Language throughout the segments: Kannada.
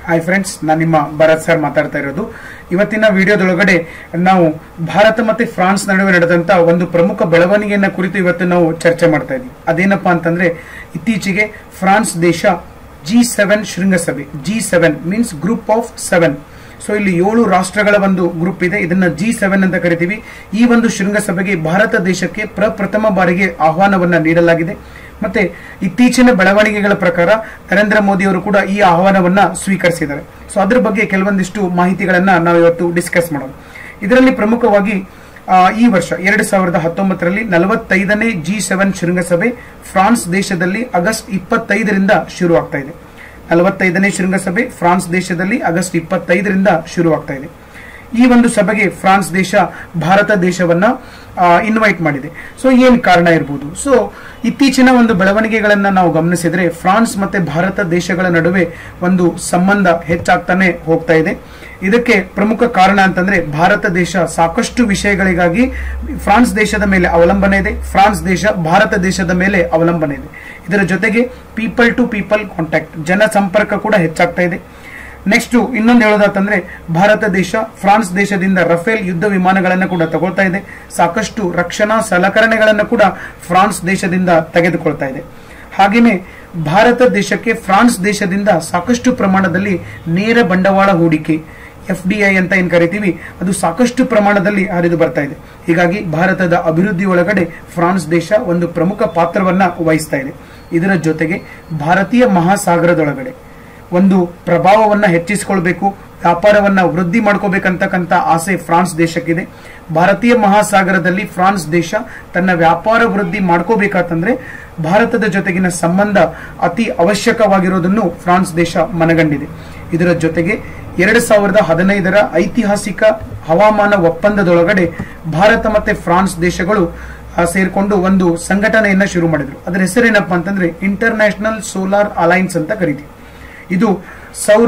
ಹಾಯ್ ಫ್ರೆಂಡ್ಸ್ ನಾನು ನಿಮ್ಮ ಭರತ್ ಸರ್ ಮಾತಾಡ್ತಾ ಇರೋದು ಇವತ್ತಿನ ವಿಡಿಯೋದೊಳಗಡೆ ನಾವು ಭಾರತ ಮತ್ತೆ ಫ್ರಾನ್ಸ್ ನಡುವೆ ನಡೆದಂತ ಒಂದು ಪ್ರಮುಖ ಬೆಳವಣಿಗೆಯನ್ನ ಕುರಿತು ಇವತ್ತು ನಾವು ಚರ್ಚೆ ಮಾಡ್ತಾ ಇದ್ವಿ ಅದೇನಪ್ಪಾ ಅಂತಂದ್ರೆ ಇತ್ತೀಚೆಗೆ ಫ್ರಾನ್ಸ್ ದೇಶ ಜಿ ಸೆವೆನ್ ಶೃಂಗಸಭೆ G seven means group of seven so ಇಲ್ಲಿ ಏಳು ರಾಷ್ಟ್ರಗಳ ಒಂದು ಗ್ರೂಪ್ ಇದೆ ಇದನ್ನ ಜಿ ಸೆವೆನ್ ಅಂತ ಕರಿತೀವಿ ಈ ಒಂದು ಶೃಂಗಸಭೆಗೆ ಭಾರತ ದೇಶಕ್ಕೆ ಪ್ರಪ್ರಥಮ ಬಾರಿಗೆ ಆಹ್ವಾನವನ್ನ ನೀಡಲಾಗಿದೆ ಮತ್ತೆ ಇತ್ತೀಚಿನ ಬೆಳವಣಿಗೆಗಳ ಪ್ರಕಾರ ನರೇಂದ್ರ ಮೋದಿ ಅವರು ಕೂಡ ಈ ಆಹ್ವಾನವನ್ನ ಸ್ವೀಕರಿಸಿದ್ದಾರೆ ಸೊ ಅದ್ರ ಬಗ್ಗೆ ಕೆಲವೊಂದಿಷ್ಟು ಮಾಹಿತಿಗಳನ್ನ ನಾವು ಇವತ್ತು ಡಿಸ್ಕಸ್ ಮಾಡೋಣ ಇದರಲ್ಲಿ ಪ್ರಮುಖವಾಗಿ ಆ, ಈ ವರ್ಷ ಎರಡು ಸಾವಿರದ ಹತ್ತೊಂಬತ್ತರಲ್ಲಿ ನಲವತ್ತೈದನೇ ಜಿ ಸೆವೆನ್ ಶೃಂಗಸಭೆ ಫ್ರಾನ್ಸ್ ದೇಶದಲ್ಲಿ ಆಗಸ್ಟ್ ಇಪ್ಪತ್ತೈದರಿಂದ ಶುರು ಆಗ್ತಾ ಇದೆ ನಲವತ್ತೈದನೇ ಶೃಂಗಸಭೆ ಫ್ರಾನ್ಸ್ ದೇಶದಲ್ಲಿ ಆಗಸ್ಟ್ ಇಪ್ಪತ್ತೈದರಿಂದ ಶುರುವಾಗ್ತಾ ಇದೆ ಈ ಒಂದು ಸಭೆಗೆ ಫ್ರಾನ್ಸ್ ದೇಶ ಭಾರತ ದೇಶವನ್ನ ಇನ್ವೈಟ್ ಮಾಡಿದೆ ಸೊ ಏನ್ ಕಾರಣ ಇರಬಹುದು ಸೊ ಇತ್ತೀಚಿನ ಒಂದು ಬೆಳವಣಿಗೆಗಳನ್ನ ನಾವು ಗಮನಿಸಿದ್ರೆ ಫ್ರಾನ್ಸ್ ಮತ್ತೆ ಭಾರತ ದೇಶಗಳ ನಡುವೆ ಒಂದು ಸಂಬಂಧ ಹೆಚ್ಚಾಗ್ತಾನೆ ಹೋಗ್ತಾ ಇದೆ ಇದಕ್ಕೆ ಪ್ರಮುಖ ಕಾರಣ ಅಂತಂದ್ರೆ ಭಾರತ ದೇಶ ಸಾಕಷ್ಟು ವಿಷಯಗಳಿಗಾಗಿ ಫ್ರಾನ್ಸ್ ದೇಶದ ಮೇಲೆ ಅವಲಂಬನೆ ಇದೆ ಫ್ರಾನ್ಸ್ ದೇಶ ಭಾರತ ದೇಶದ ಮೇಲೆ ಅವಲಂಬನೆ ಇದೆ ಇದರ ಜೊತೆಗೆ ಪೀಪಲ್ ಟು ಪೀಪಲ್ ಕಾಂಟ್ಯಾಕ್ಟ್ ಜನ ಸಂಪರ್ಕ ಕೂಡ ಹೆಚ್ಚಾಗ್ತಾ ಇದೆ ನೆಕ್ಸ್ಟ್ ಇನ್ನೊಂದು ಹೇಳೋದಾತಂದ್ರೆ ಭಾರತ ದೇಶ ಫ್ರಾನ್ಸ್ ದೇಶದಿಂದ ರಫೇಲ್ ಯುದ್ಧ ವಿಮಾನಗಳನ್ನು ಕೂಡ ತಗೊಳ್ತಾ ಇದೆ ಸಾಕಷ್ಟು ರಕ್ಷಣಾ ಸಲಕರಣೆಗಳನ್ನು ಕೂಡ ಫ್ರಾನ್ಸ್ ದೇಶದಿಂದ ತೆಗೆದುಕೊಳ್ತಾ ಇದೆ ಹಾಗೆಯೇ ಭಾರತ ದೇಶಕ್ಕೆ ಫ್ರಾನ್ಸ್ ದೇಶದಿಂದ ಸಾಕಷ್ಟು ಪ್ರಮಾಣದಲ್ಲಿ ನೇರ ಬಂಡವಾಳ ಹೂಡಿಕೆ ಎಫ್ ಡಿ ಐ ಅಂತ ಏನ್ ಕರಿತೀವಿ ಅದು ಸಾಕಷ್ಟು ಪ್ರಮಾಣದಲ್ಲಿ ಹರಿದು ಬರ್ತಾ ಇದೆ ಹೀಗಾಗಿ ಭಾರತದ ಅಭಿವೃದ್ಧಿ ಒಳಗಡೆ ಫ್ರಾನ್ಸ್ ದೇಶ ಒಂದು ಪ್ರಮುಖ ಪಾತ್ರವನ್ನ ವಹಿಸ್ತಾ ಇದೆ ಇದರ ಜೊತೆಗೆ ಭಾರತೀಯ ಮಹಾಸಾಗರದೊಳಗಡೆ ಒಂದು ಪ್ರಭಾವವನ್ನ ಹೆಚ್ಚಿಸಿಕೊಳ್ಬೇಕು ವ್ಯಾಪಾರವನ್ನ ವೃದ್ಧಿ ಮಾಡ್ಕೋಬೇಕಂತಕ್ಕಂತ ಆಸೆ ಫ್ರಾನ್ಸ್ ದೇಶಕ್ಕಿದೆ ಭಾರತೀಯ ಮಹಾಸಾಗರದಲ್ಲಿ ಫ್ರಾನ್ಸ್ ದೇಶ ತನ್ನ ವ್ಯಾಪಾರ ವೃದ್ಧಿ ಮಾಡ್ಕೋಬೇಕಂತಂದ್ರೆ ಭಾರತದ ಜೊತೆಗಿನ ಸಂಬಂಧ ಅತಿ ಅವಶ್ಯಕವಾಗಿರೋದನ್ನು ಫ್ರಾನ್ಸ್ ದೇಶ ಮನಗಂಡಿದೆ ಇದರ ಜೊತೆಗೆ ಎರಡು ಸಾವಿರದ ಹದಿನೈದರ ಐತಿಹಾಸಿಕ ಹವಾಮಾನ ಒಪ್ಪಂದದೊಳಗಡೆ ಭಾರತ ಮತ್ತೆ ಫ್ರಾನ್ಸ್ ದೇಶಗಳು ಆ, ಸೇರ್ಕೊಂಡು ಒಂದು ಸಂಘಟನೆಯನ್ನ ಶುರು ಮಾಡಿದ್ರು ಅದರ ಹೆಸರೇನಪ್ಪಾ ಅಂತಂದ್ರೆ ಇಂಟರ್ನ್ಯಾಷನಲ್ ಸೋಲಾರ್ ಅಲೈನ್ಸ್ ಅಂತ ಕರಿತೀವಿ ಇದು ಸೌರ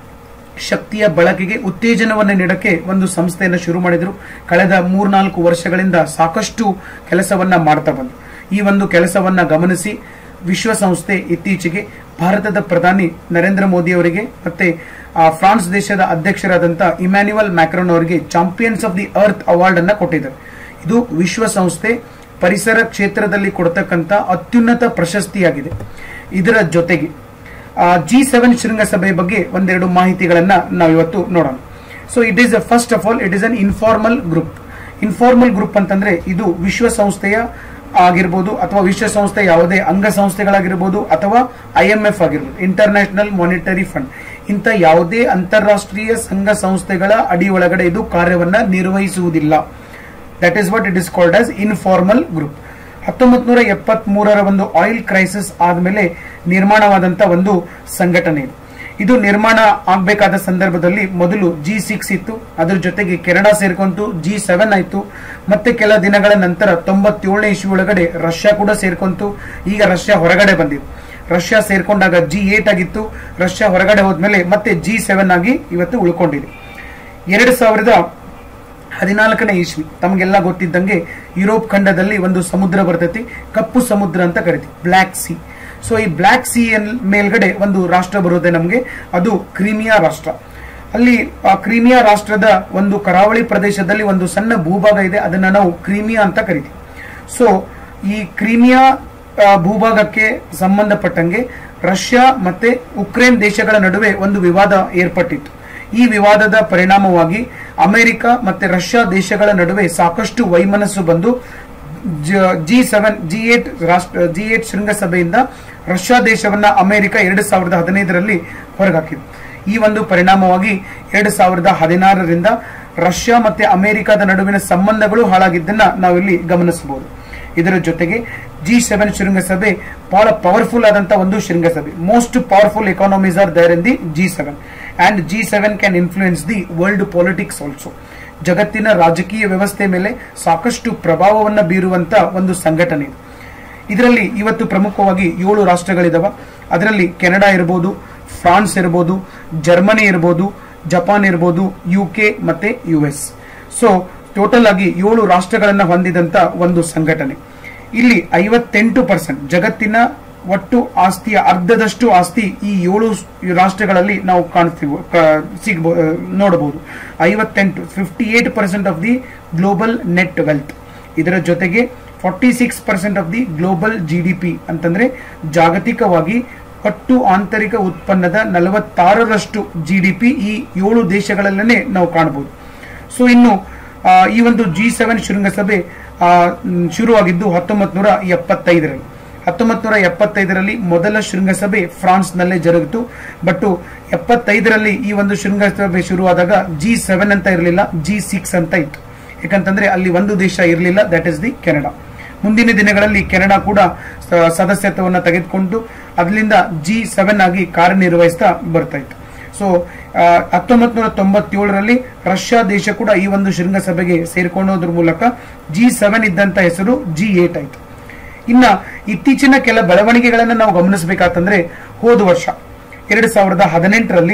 ಶಕ್ತಿಯ ಬಳಕೆಗೆ ಉತ್ತೇಜನವನ್ನು ನೀಡಕ್ಕೆ ಒಂದು ಸಂಸ್ಥೆಯನ್ನು ಶುರು ಮಾಡಿದ್ರು ಕಳೆದ ಮೂರ್ನಾಲ್ಕು ವರ್ಷಗಳಿಂದ ಸಾಕಷ್ಟು ಕೆಲಸವನ್ನ ಮಾಡ್ತಾ ಬಂದು ಈ ಒಂದು ಕೆಲಸವನ್ನ ಗಮನಿಸಿ ವಿಶ್ವಸಂಸ್ಥೆ ಇತ್ತೀಚೆಗೆ ಭಾರತದ ಪ್ರಧಾನಿ ನರೇಂದ್ರ ಮೋದಿ ಅವರಿಗೆ ಮತ್ತೆ ಆ, ಫ್ರಾನ್ಸ್ ದೇಶದ ಅಧ್ಯಕ್ಷರಾದಂಥ ಇಮ್ಯಾನ್ಯುವಲ್ ಮ್ಯಾಕ್ರೋನ್ ಅವರಿಗೆ champions of the earth award ಅನ್ನ ಕೊಟ್ಟಿದ್ದಾರೆ ಇದು ವಿಶ್ವಸಂಸ್ಥೆ ಪರಿಸರ ಕ್ಷೇತ್ರದಲ್ಲಿ ಕೊಡತಕ್ಕಂತ ಅತ್ಯುನ್ನತ ಪ್ರಶಸ್ತಿಯಾಗಿದೆ ಇದರ ಜೊತೆಗೆ ಜಿ ಸೆವೆನ್ ಶೃಂಗಸಭೆ ಬಗ್ಗೆ ಒಂದೆರಡು ಮಾಹಿತಿಗಳನ್ನ ನಾವು ಇವತ್ತು ನೋಡೋಣ so it is first of all it is an informal group informal group ಅಂತಂದ್ರೆ ಇದು ವಿಶ್ವಸಂಸ್ಥೆಯ ಆಗಿರ್ಬೋದು ಅಥವಾ ವಿಶ್ವಸಂಸ್ಥೆ ಯಾವುದೇ ಅಂಗಸಂಸ್ಥೆಗಳಾಗಿರ್ಬೋದು ಅಥವಾ ಐ ಎಂ ಎಫ್ ಆಗಿರ್ಬೋದು ಇಂಟರ್ನ್ಯಾಷನಲ್ ಮಾನಿಟರಿ ಫಂಡ್ ಇಂಥ ಯಾವುದೇ ಅಂತಾರಾಷ್ಟ್ರೀಯ ಸಂಘ ಸಂಸ್ಥೆಗಳ ಅಡಿ ಒಳಗಡೆ ಇದು ಕಾರ್ಯವನ್ನ ನಿರ್ವಹಿಸುವುದಿಲ್ಲ that is what it is called as informal group ಹತ್ತೊಂಬತ್ ನೂರ ಎಪ್ಪತ್ತ್ ಮೂರರ ಒಂದು ಆಯಿಲ್ ಕ್ರೈಸಿಸ್ ಆದ್ಮೇಲೆ ನಿರ್ಮಾಣವಾದಂತ ಒಂದು ಸಂಘಟನೆ ಇದು ಇದು ನಿರ್ಮಾಣ ಆಗಬೇಕಾದ ಸಂದರ್ಭದಲ್ಲಿ ಮೊದಲು ಜಿ ಸಿಕ್ಸ್ ಇತ್ತು ಅದ್ರ ಜೊತೆಗೆ ಕೆನಡಾ ಸೇರ್ಕೊಂತು ಜಿ ಸೆವೆನ್ ಆಯ್ತು ಮತ್ತೆ ಕೆಲ ದಿನಗಳ ನಂತರ ತೊಂಬತ್ತೇಳನೇ ಇಶ್ಯೂ ಒಳಗಡೆ ರಷ್ಯಾ ಕೂಡ ಸೇರ್ಕೊಂತು ಈಗ ರಷ್ಯಾ ಹೊರಗಡೆ ಬಂದಿದೆ ರಷ್ಯಾ ಸೇರ್ಕೊಂಡಾಗ ಜಿ ಏಟ್ ಆಗಿತ್ತು ರಷ್ಯಾ ಹೊರಗಡೆ ಹೋದ್ಮೇಲೆ ಮತ್ತೆ ಜಿ ಸೆವೆನ್ ಆಗಿ ಇವತ್ತು ಉಳ್ಕೊಂಡಿದೆ ಎರಡು ಸಾವಿರದ ಹದಿನಾಲ್ಕನೇ ಇಸ್ವಿ ತಮಗೆಲ್ಲ ಗೊತ್ತಿದ್ದಂಗೆ ಯುರೋಪ್ ಖಂಡದಲ್ಲಿ ಒಂದು ಸಮುದ್ರ ಬರ್ತೈತಿ ಕಪ್ಪು ಸಮುದ್ರ ಅಂತ ಕರಿತೀವಿ ಬ್ಲ್ಯಾಕ್ ಸಿ ಸೊ ಈ ಬ್ಲ್ಯಾಕ್ ಸಿ ಮೇಲ್ಗಡೆ ಒಂದು ರಾಷ್ಟ್ರ ಬರುತ್ತೆ ನಮಗೆ ಅದು ಕ್ರೀಮಿಯಾ ರಾಷ್ಟ್ರ ಅಲ್ಲಿ ಆ ಕ್ರೀಮಿಯಾ ರಾಷ್ಟ್ರದ ಒಂದು ಕರಾವಳಿ ಪ್ರದೇಶದಲ್ಲಿ ಒಂದು ಸಣ್ಣ ಭೂಭಾಗ ಇದೆ ಅದನ್ನ ನಾವು ಕ್ರೀಮಿಯಾ ಅಂತ ಕರಿತೀವಿ ಸೊ ಈ ಕ್ರೀಮಿಯಾ ಆ, ಭೂಭಾಗಕ್ಕೆ ಸಂಬಂಧಪಟ್ಟಂಗೆ ರಷ್ಯಾ ಮತ್ತೆ ಉಕ್ರೇನ್ ದೇಶಗಳ ನಡುವೆ ಒಂದು ವಿವಾದ ಏರ್ಪಟ್ಟಿತ್ತು ಈ ವಿವಾದದ ಪರಿಣಾಮವಾಗಿ ಅಮೆರಿಕ ಮತ್ತೆ ರಷ್ಯಾ ದೇಶಗಳ ನಡುವೆ ಸಾಕಷ್ಟು ವೈಮನಸ್ಸು ಬಂದು ಜಿ ಸೆವೆನ್ ಜಿ ಏಟ್ ರಾಷ್ಟ್ರ ಜಿ ಏಟ್ ಶೃಂಗಸಭೆಯಿಂದ ರಷ್ಯಾ ದೇಶವನ್ನ ಅಮೆರಿಕ ಎರಡು ಸಾವಿರದ ಹದಿನೈದರಲ್ಲಿ ಹೊರಗಾಕಿದೆ ಈ ಒಂದು ಪರಿಣಾಮವಾಗಿ ಎರಡು ಸಾವಿರದ ಹದಿನಾರರಿಂದ ರಷ್ಯಾ ಮತ್ತೆ ಅಮೆರಿಕದ ನಡುವಿನ ಸಂಬಂಧಗಳು ಹಾಳಾಗಿದ್ದನ್ನ ನಾವಿಲ್ಲಿ ಗಮನಿಸಬಹುದು ಇದರ ಜೊತೆಗೆ ಜಿ ಸೆವೆನ್ ಶೃಂಗಸಭೆ ಬಹಳ ಪವರ್ಫುಲ್ ಆದಂತ ಒಂದು ಶೃಂಗಸಭೆ most powerful economies are there in the G seven and G seven can influence the world politics also ಜಗತ್ತಿನ ರಾಜಕೀಯ ವ್ಯವಸ್ಥೆ ಮೇಲೆ ಸಾಕಷ್ಟು ಪ್ರಭಾವವನ್ನು ಬೀರುವಂತ ಒಂದು ಸಂಘಟನೆ ಇದು ಇದರಲ್ಲಿ ಇವತ್ತು ಪ್ರಮುಖವಾಗಿ ಏಳು ರಾಷ್ಟ್ರಗಳಿದಾವ ಅದರಲ್ಲಿ ಕೆನಡಾ ಇರಬಹುದು ಫ್ರಾನ್ಸ್ ಇರಬಹುದು ಜರ್ಮನಿ ಇರಬಹುದು ಜಪಾನ್ ಇರಬಹುದು ಯು ಕೆ ಮತ್ತೆ ಯು ಎಸ್ ಸೊ ಟೋಟಲ್ ಆಗಿ ಏಳು ರಾಷ್ಟ್ರಗಳನ್ನ ಹೊಂದಿದಂತ ಒಂದು ಸಂಘಟನೆ ಇಲ್ಲಿ ಐವತ್ತೆಂಟು ಪರ್ಸೆಂಟ್ ಜಗತ್ತಿನ ಒಟ್ಟು ಆಸ್ತಿಯ ಅರ್ಧದಷ್ಟು ಆಸ್ತಿ ಈ ಏಳು ರಾಷ್ಟ್ರಗಳಲ್ಲಿ ನಾವು ಕಾಣ್ತೀವಿ ಸಿಗಬಹುದು ನೋಡಬಹುದು ಐವತ್ತೆಂಟು fifty eight percent of the global net wealth ಇದರ ಜೊತೆಗೆ forty six percent of the global G D P ಅಂತಂದ್ರೆ ಜಾಗತಿಕವಾಗಿ ಒಟ್ಟು ಆಂತರಿಕ ಉತ್ಪನ್ನದ ನಲವತ್ತಾರರಷ್ಟು ಜಿ ಡಿ ಪಿ ಈ ಏಳು ದೇಶಗಳಲ್ಲೇ ನಾವು ಕಾಣಬಹುದು ಸೊ ಇನ್ನು ಆ, ಈ ಒಂದು ಜಿ ಸೆವೆನ್ ಶೃಂಗಸಭೆ ಆ, ಮ್, ಶುರುವಾಗಿದ್ದು ಹತ್ತೊಂಬತ್ ನೂರ ಎಪ್ಪತ್ತೈದರಲ್ಲಿ ಹತ್ತೊಂಬತ್ ನೂರ ಎಪ್ಪತ್ತೈದರಲ್ಲಿ ಮೊದಲ ಶೃಂಗಸಭೆ ಫ್ರಾನ್ಸ್ನಲ್ಲೇ ಜರುಗಿತು ಬಟ್ ಎಪ್ಪತ್ತೈದರಲ್ಲಿ ಈ ಒಂದು ಶೃಂಗಸಭೆ ಶುರುವಾದಾಗ ಜಿ ಸೆವೆನ್ ಅಂತ ಇರಲಿಲ್ಲ ಜಿ ಸಿಕ್ಸ್ ಅಂತ ಇತ್ತು ಯಾಕಂತಂದ್ರೆ ಅಲ್ಲಿ ಒಂದು ದೇಶ ಇರಲಿಲ್ಲ ದಟ್ ಇಸ್ ದಿ ಕೆನಡಾ ಮುಂದಿನ ದಿನಗಳಲ್ಲಿ ಕೆನಡಾ ಕೂಡ ಸ- ಸದಸ್ಯತ್ವವನ್ನು ತೆಗೆದುಕೊಂಡು ಅದರಿಂದ ಜಿ ಸೆವೆನ್ ಆಗಿ ಕಾರ್ಯನಿರ್ವಹಿಸ್ತಾ ಬರ್ತಾ ಇತ್ತು ಸೊ ಹತ್ತೊಂಬತ್ ನೂರ ತೊಂಬತ್ತೇಳರಲ್ಲಿ ರಷ್ಯಾ ದೇಶ ಕೂಡ ಈ ಒಂದು ಶೃಂಗಸಭೆಗೆ ಸೇರ್ಕೊಳ್ಳೋದ್ರ ಮೂಲಕ ಜಿ ಸೆವೆನ್ ಇದ್ದಂತ ಹೆಸರು ಜಿ ಏಟ್ ಆಯ್ತು ಇನ್ನ ಇತ್ತೀಚಿನ ಕೆಲ ಬೆಳವಣಿಗೆಗಳನ್ನು ನಾವು ಗಮನಿಸಬೇಕಾತಂದ್ರೆ ಹೋದ ವರ್ಷ ಎರಡು ಸಾವಿರದ ಹದಿನೆಂಟರಲ್ಲಿ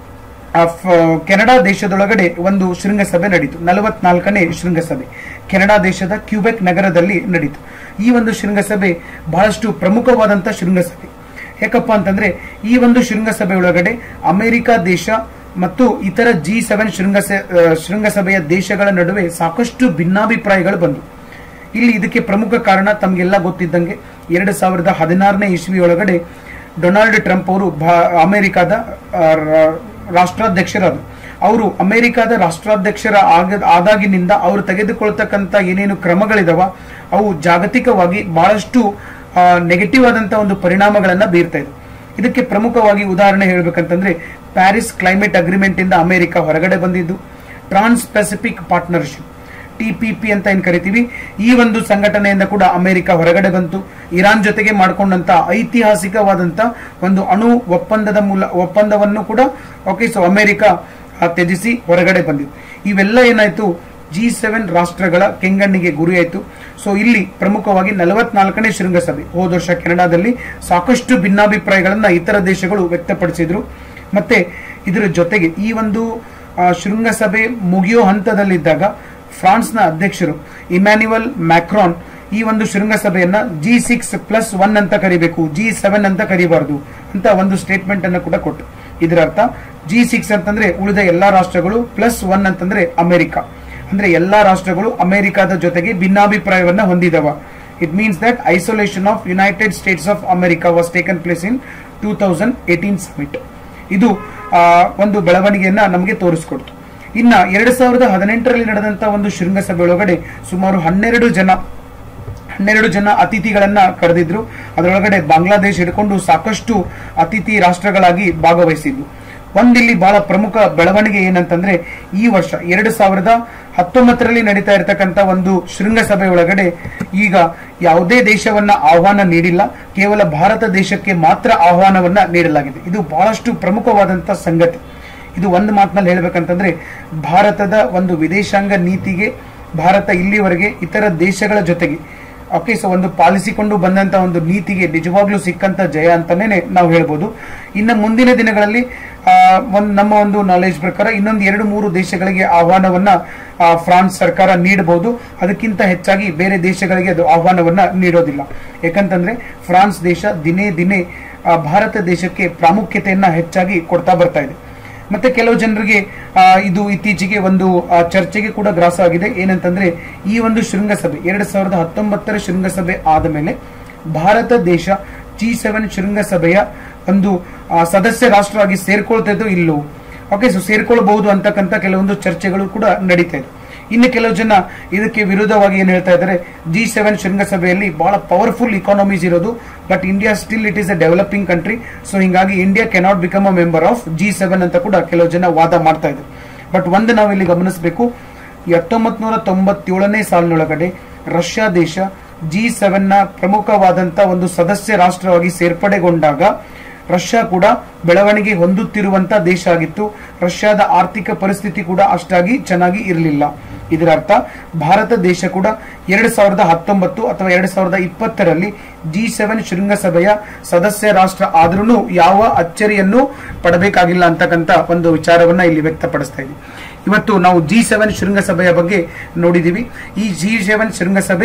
ಆ ಫ- ಕೆನಡಾ ದೇಶದೊಳಗಡೆ ಒಂದು ಶೃಂಗಸಭೆ ನಡೀತು ನಲವತ್ನಾಲ್ಕನೇ ಶೃಂಗಸಭೆ ಕೆನಡಾ ದೇಶದ ಕ್ಯೂಬೆಕ್ ನಗರದಲ್ಲಿ ನಡೀತು ಈ ಒಂದು ಶೃಂಗಸಭೆ ಬಹಳಷ್ಟು ಪ್ರಮುಖವಾದಂತ ಶೃಂಗಸಭೆ ಯಾಕಪ್ಪ ಅಂತಂದ್ರೆ ಈ ಒಂದು ಶೃಂಗಸಭೆ ಒಳಗಡೆ ಅಮೆರಿಕ ದೇಶ ಮತ್ತು ಇತರ ಜಿ ಸೆವೆನ್ ಶೃಂಗಸ ಆ, ಶೃಂಗಸಭೆಯ ದೇಶಗಳ ನಡುವೆ ಸಾಕಷ್ಟು ಭಿನ್ನಾಭಿಪ್ರಾಯಗಳು ಬಂದವು ಇಲ್ಲಿ ಇದಕ್ಕೆ ಪ್ರಮುಖ ಕಾರಣ ತಮಗೆಲ್ಲ ಗೊತ್ತಿದ್ದಂಗೆ ಎರಡು ಸಾವಿರದ ಹದಿನಾರನೇ ಇಸ್ವಿ ಒಳಗಡೆ ಡೊನಾಲ್ಡ್ ಟ್ರಂಪ್ ಅವರು ಭಾ- ಅಮೆರಿಕದ ಆ, ರಾ- ರಾಷ್ಟ್ರಾಧ್ಯಕ್ಷರಾದರು ಅವರು ಅಮೆರಿಕದ ರಾಷ್ಟ್ರಾಧ್ಯಕ್ಷರ ಆಗ ಆದಾಗಿನಿಂದ ಅವರು ತೆಗೆದುಕೊಳ್ತಕ್ಕಂಥ ಏನೇನು ಕ್ರಮಗಳಿದಾವ ಅವು ಜಾಗತಿಕವಾಗಿ ಬಹಳಷ್ಟು ನೆಗೆಟಿವ್ ಆದಂತಹ ಒಂದು ಪರಿಣಾಮಗಳನ್ನ ಬೀರ್ತಾ ಇದೆ ಇದಕ್ಕೆ ಪ್ರಮುಖವಾಗಿ ಉದಾಹರಣೆ ಹೇಳ್ಬೇಕಂತಂದ್ರೆ ಪ್ಯಾರಿಸ್ ಕ್ಲೈಮೇಟ್ ಅಗ್ರಿಮೆಂಟ್ ಇಂದ ಅಮೆರಿಕ ಹೊರಗಡೆ ಬಂದಿದ್ದು ಟ್ರಾನ್ಸ್ ಪೆಸಿಫಿಕ್ ಪಾರ್ಟ್ನರ್ಶಿಪ್ ಟಿಪಿಪಿ ಅಂತ ಏನ್ ಕರಿತೀವಿ ಈ ಒಂದು ಸಂಘಟನೆಯಿಂದ ಕೂಡ ಅಮೆರಿಕ ಹೊರಗಡೆ ಬಂತು ಇರಾನ್ ಜೊತೆಗೆ ಮಾಡಿಕೊಂಡಂತ ಐತಿಹಾಸಿಕವಾದಂತ ಒಂದು ಅಣು ಒಪ್ಪಂದದ ಮೂಲ ಒಪ್ಪಂದವನ್ನು ಕೂಡ ಓಕೆ ಸೊ ಅಮೆರಿಕ ಆ, ತ್ಯಜಿಸಿ ಹೊರಗಡೆ ಬಂದಿತ್ತು ಇವೆಲ್ಲ ಏನಾಯ್ತು ಜಿ ಸೆವೆನ್ ರಾಷ್ಟ್ರಗಳ ಕೆಂಗಣ್ಣಿಗೆ ಗುರಿಯಾಯಿತು ಸೊ ಇಲ್ಲಿ ಪ್ರಮುಖವಾಗಿ ನಲವತ್ನಾಲ್ಕನೇ ಶೃಂಗಸಭೆ ಹೋದ ವರ್ಷ ಕೆನಡಾದಲ್ಲಿ ಸಾಕಷ್ಟು ಭಿನ್ನಾಭಿಪ್ರಾಯಗಳನ್ನ ಇತರ ದೇಶಗಳು ವ್ಯಕ್ತಪಡಿಸಿದ್ರು ಮತ್ತೆ ಇದರ ಜೊತೆಗೆ ಈ ಒಂದು ಆ, ಶೃಂಗಸಭೆ ಮುಗಿಯೋ ಹಂತದಲ್ಲಿದ್ದಾಗ ಫ್ರಾನ್ಸ್ನ ಅಧ್ಯಕ್ಷರು ಇಮ್ಯಾನ್ಯುವಲ್ ಮ್ಯಾಕ್ರಾನ್ ಈ ಒಂದು ಶೃಂಗಸಭೆಯನ್ನ ಜಿ ಸಿಕ್ಸ್ ಪ್ಲಸ್ ಒನ್ ಅಂತ ಕರಿಬೇಕು ಜಿ ಸೆವೆನ್ ಅಂತ ಕರಿಬಾರದು ಅಂತ ಒಂದು ಸ್ಟೇಟ್ಮೆಂಟ್ ಅನ್ನು ಕೂಡ ಕೊಟ್ಟು ಇದರ ಅರ್ಥ ಜಿ ಸಿಕ್ಸ್ ಅಂತಂದ್ರೆ ಉಳಿದ ಎಲ್ಲಾ ರಾಷ್ಟ್ರಗಳು ಪ್ಲಸ್ ಒನ್ ಅಂತಂದ್ರೆ ಅಮೆರಿಕ ಅಂದ್ರೆ ಎಲ್ಲಾ ರಾಷ್ಟ್ರಗಳು ಅಮೆರಿಕದ ಜೊತೆಗೆ ಭಿನ್ನಾಭಿಪ್ರಾಯವನ್ನ ಹೊಂದಿದವ it means that isolation of United States of America was taken place in two thousand eighteen summit ಇದು ಆ, ಒಂದು ಬೆಳವಣಿಗೆಯನ್ನ ನಮಗೆ ತೋರಿಸ್ಕೊಡ್ತು ಇನ್ನ ಎರಡ್ ಸಾವಿರದ ಹದಿನೆಂಟರಲ್ಲಿ ನಡೆದಂತ ಒಂದು ಶೃಂಗಸಭೆ ಒಳಗಡೆ ಸುಮಾರು ಹನ್ನೆರಡು ಜನ ಹನ್ನೆರಡು ಜನ ಅತಿಥಿಗಳನ್ನ ಕರೆದಿದ್ರು ಅದರೊಳಗಡೆ ಬಾಂಗ್ಲಾದೇಶ ಹಿಡ್ಕೊಂಡು ಸಾಕಷ್ಟು ಅತಿಥಿ ರಾಷ್ಟ್ರಗಳಾಗಿ ಭಾಗವಹಿಸಿದ್ದು ಒಂದಿಲ್ಲಿ ಬಹಳ ಪ್ರಮುಖ ಬೆಳವಣಿಗೆ ಏನಂತಂದ್ರೆ ಈ ವರ್ಷ ಎರಡು ಸಾವಿರದ ಹತ್ತೊಂಬತ್ತರಲ್ಲಿ ನಡೀತಾ ಇರತಕ್ಕಂತ ಒಂದು ಶೃಂಗಸಭೆ ಒಳಗಡೆ ಈಗ ಯಾವುದೇ ದೇಶವನ್ನ ಆಹ್ವಾನ ನೀಡಿಲ್ಲ ಕೇವಲ ಭಾರತ ದೇಶಕ್ಕೆ ಮಾತ್ರ ಆಹ್ವಾನವನ್ನ ನೀಡಲಾಗಿದೆ ಇದು ಬಹಳಷ್ಟು ಪ್ರಮುಖವಾದಂತ ಸಂಗತಿ ಇದು ಒಂದು ಮಾತಿನಲ್ಲಿ ಹೇಳ್ಬೇಕಂತಂದ್ರೆ ಭಾರತದ ಒಂದು ವಿದೇಶಾಂಗ ನೀತಿಗೆ ಭಾರತ ಇಲ್ಲಿವರೆಗೆ ಇತರ ದೇಶಗಳ ಜೊತೆಗೆ ಓಕೆ ಸೊ ಒಂದು ಪಾಲಿಸಿಕೊಂಡು ಬಂದಂತ ಒಂದು ನೀತಿಗೆ ನಿಜವಾಗ್ಲೂ ಸಿಕ್ಕಂತ ಜಯ ಅಂತಾನೆ ನಾವು ಹೇಳ್ಬೋದು ಇನ್ನು ಮುಂದಿನ ದಿನಗಳಲ್ಲಿ ಆ, ಒಂದ್ ನಮ್ಮ ಒಂದು ನಾಲೆಜ್ ಪ್ರಕಾರ ಇನ್ನೊಂದು ಎರಡು ಮೂರು ದೇಶಗಳಿಗೆ ಆಹ್ವಾನವನ್ನ ಆ, ಫ್ರಾನ್ಸ್ ಸರ್ಕಾರ ನೀಡಬಹುದು ಅದಕ್ಕಿಂತ ಹೆಚ್ಚಾಗಿ ಬೇರೆ ದೇಶಗಳಿಗೆ ಅದು ಆಹ್ವಾನವನ್ನ ನೀಡೋದಿಲ್ಲ ಯಾಕಂತಂದ್ರೆ ಫ್ರಾನ್ಸ್ ದೇಶ ದಿನೇ ದಿನೇ ಆ, ಭಾರತ ದೇಶಕ್ಕೆ ಪ್ರಾಮುಖ್ಯತೆಯನ್ನ ಹೆಚ್ಚಾಗಿ ಕೊಡ್ತಾ ಬರ್ತಾ ಇದೆ ಮತ್ತೆ ಕೆಲವು ಜನರಿಗೆ ಆ, ಇದು ಇತ್ತೀಚೆಗೆ ಒಂದು ಆ, ಚರ್ಚೆಗೆ ಕೂಡ ಗ್ರಾಸ ಆಗಿದೆ ಏನಂತಂದ್ರೆ ಈ ಒಂದು ಶೃಂಗಸಭೆ ಎರಡ್ ಸಾವಿರದ ಹತ್ತೊಂಬತ್ತರ ಶೃಂಗಸಭೆ ಆದ ಮೇಲೆ ಭಾರತ ದೇಶ ಜಿ ಸೆವೆನ್ ಶೃಂಗಸಭೆಯ ಒಂದು ಆ, ಸದಸ್ಯ ರಾಷ್ಟ್ರವಾಗಿ ಸೇರ್ಕೊಳ್ತಿದ್ದು ಇಲ್ಲೋ ಓಕೆ ಸೊ ಸೇರ್ಕೊಳ್ಬಹುದು ಅಂತಕ್ಕಂಥ ಕೆಲವೊಂದು ಚರ್ಚೆಗಳು ಕೂಡ ನಡೀತಾ ಇದೆ ಇನ್ನು ಕೆಲವು ಜನ ಇದಕ್ಕೆ ವಿರೋಧವಾಗಿ ಏನ್ ಹೇಳ್ತಾ ಇದ್ದಾರೆ ಜಿ ಸೆವೆನ್ ಶೃಂಗಸಭೆಯಲ್ಲಿ ಬಹಳ ಪವರ್ಫುಲ್ ಇಕಾನಮೀಸ್ ಇರೋದು but India still it is a developing country so ಹಿಂಗಾಗಿ India cannot become a member of G seven ಅಂತ ಕೂಡ ಕೆಲವು ಜನ ವಾದ ಮಾಡ್ತಾ ಇದ್ದಾರೆ ಬಟ್ ಒಂದು ನಾವು ಇಲ್ಲಿ ಗಮನಿಸಬೇಕು ಹತ್ತೊಂಬತ್ ನೂರ ತೊಂಬತ್ತೇಳನೇ ಸಾಲಿನೊಳಗಡೆ ರಷ್ಯಾ ದೇಶ ಜಿ ಸೆವೆನ್ ನ ಪ್ರಮುಖವಾದಂತ ಒಂದು ಸದಸ್ಯ ರಾಷ್ಟ್ರವಾಗಿ ಸೇರ್ಪಡೆಗೊಂಡಾಗ ರಷ್ಯಾ ಕೂಡ ಬೆಳವಣಿಗೆ ಹೊಂದುತ್ತಿರುವಂತ ದೇಶ ಆಗಿತ್ತು ರಷ್ಯಾದ ಆರ್ಥಿಕ ಪರಿಸ್ಥಿತಿ ಕೂಡ ಅಷ್ಟಾಗಿ ಚೆನ್ನಾಗಿ ಇರಲಿಲ್ಲ ಇದರ ಅರ್ಥ ಭಾರತ ದೇಶ ಕೂಡ ಎರಡ್ ಸಾವಿರದ ಹತ್ತೊಂಬತ್ತು ಅಥವಾ ಎರಡ್ ಸಾವಿರದ ಇಪ್ಪತ್ತರಲ್ಲಿ ಜಿ ಸೆವೆನ್ ಶೃಂಗಸಭೆಯ ಸದಸ್ಯ ರಾಷ್ಟ್ರ ಆದ್ರೂ ಯಾವ ಅಚ್ಚರಿಯನ್ನು ಪಡಬೇಕಾಗಿಲ್ಲ ಅಂತಕ್ಕಂಥ ಒಂದು ವಿಚಾರವನ್ನ ಇಲ್ಲಿ ವ್ಯಕ್ತಪಡಿಸ್ತಾ ಇದ್ದೀವಿ ಇವತ್ತು ನಾವು ಜಿ ಸೆವೆನ್ ಶೃಂಗಸಭೆಯ ಬಗ್ಗೆ ನೋಡಿದೀವಿ ಈ ಜಿ ಸೆವೆನ್ ಶೃಂಗಸಭೆ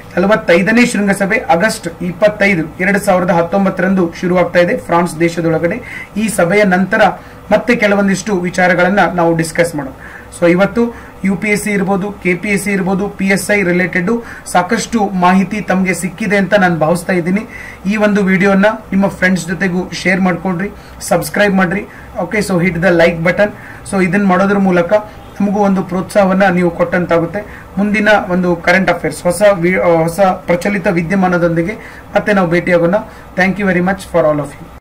ನಲವತ್ತೈದನೇ ಶೃಂಗಸಭೆ ಆಗಸ್ಟ್ ಇಪ್ಪತ್ತೈದು ಎರಡು ಸಾವಿರದ ಹತ್ತೊಂಬತ್ತರಂದು ಶುರುವಾಗ್ತಾ ಇದೆ ಫ್ರಾನ್ಸ್ ದೇಶದೊಳಗಡೆ ಈ ಸಭೆಯ ನಂತರ ಮತ್ತೆ ಕೆಲವೊಂದಿಷ್ಟು ವಿಚಾರಗಳನ್ನ ನಾವು ಡಿಸ್ಕಸ್ ಮಾಡೋಣ ಸೊ ಇವತ್ತು ಯು ಪಿ ಎಸ್ ಸಿ ಇರ್ಬೋದು ಕೆ ಪಿ ಎಸ್ ಸಿ ಇರ್ಬೋದು ಪಿ ಎಸ್ ಐ ರಿಲೇಟೆಡ್ ಸಾಕಷ್ಟು ಮಾಹಿತಿ ತಮಗೆ ಸಿಕ್ಕಿದೆ ಅಂತ ನಾನು ಭಾವಿಸ್ತಾ ಇದ್ದೀನಿ ಈ ಒಂದು ವಿಡಿಯೋನ ನಿಮ್ಮ ಫ್ರೆಂಡ್ಸ್ ಜೊತೆಗೂ ಶೇರ್ ಮಾಡ್ಕೊಡ್ರಿ ಸಬ್ಸ್ಕ್ರೈಬ್ ಮಾಡ್ರಿ okay so hit the like button so ಇದನ್ನ ಮಾಡೋದ್ರ ಮೂಲಕ ನಮಗೂ ಒಂದು ಪ್ರೋತ್ಸಾಹವನ್ನ ನೀವು ಕೊಟ್ಟಂತಾಗುತ್ತೆ ಮುಂದಿನ ಒಂದು ಕರೆಂಟ್ ಅಫೇರ್ಸ್ ಹೊಸ ವಿ- ಹೊಸ ಪ್ರಚಲಿತ ವಿದ್ಯಮಾನದೊಂದಿಗೆ ಮತ್ತೆ ನಾವು ಭೇಟಿಯಾಗೋಣ thank you very much for all of you